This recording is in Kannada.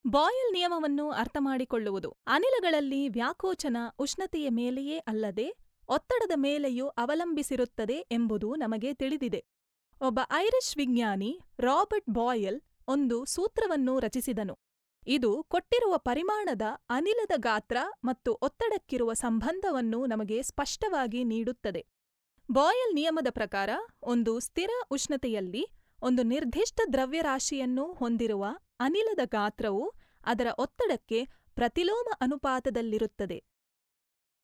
ಬಾಯಲ್ ನಿಯಮವನ್ನು ಅರ್ಥಮಾಡಿಕೊಳ್ಳುವುದು ಅನಿಲಗಳಲ್ಲಿ ವ್ಯಾಕೋಚನ ಉಷ್ಣತೆಯ ಮೇಲೆಯೇ ಅಲ್ಲದೆ ಒತ್ತಡದ ಮೇಲೆಯೂ ಅವಲಂಬಿಸಿರುತ್ತದೆ ಎಂಬುದು ನಮಗೆ ತಿಳಿದಿದೆ ಒಬ್ಬ ಐರಿಷ್ ವಿಜ್ಞಾನಿ ರಾಬರ್ಟ್ ಬಾಯಲ್ ಒಂದು ಸೂತ್ರವನ್ನು ರಚಿಸಿದನು ಇದು ಕೊಟ್ಟಿರುವ ಪರಿಮಾಣದ ಅನಿಲದ ಗಾತ್ರ ಮತ್ತು ಒತ್ತಡಕ್ಕಿರುವ ಸಂಬಂಧವನ್ನು ನಮಗೆ ಸ್ಪಷ್ಟವಾಗಿ ನೀಡುತ್ತದೆ ಬಾಯಲ್ ನಿಯಮದ ಪ್ರಕಾರ ಒಂದು ಸ್ಥಿರ ಉಷ್ಣತೆಯಲ್ಲಿ ಒಂದು ನಿರ್ದಿಷ್ಟ ದ್ರವ್ಯರಾಶಿಯನ್ನು ಹೊಂದಿರುವ ಅನಿಲದ ಗಾತ್ರವು ಅದರ ಒತ್ತಡಕ್ಕೆ ಪ್ರತಿಲೋಮ ಅನುಪಾತದಲ್ಲಿರುತ್ತದೆ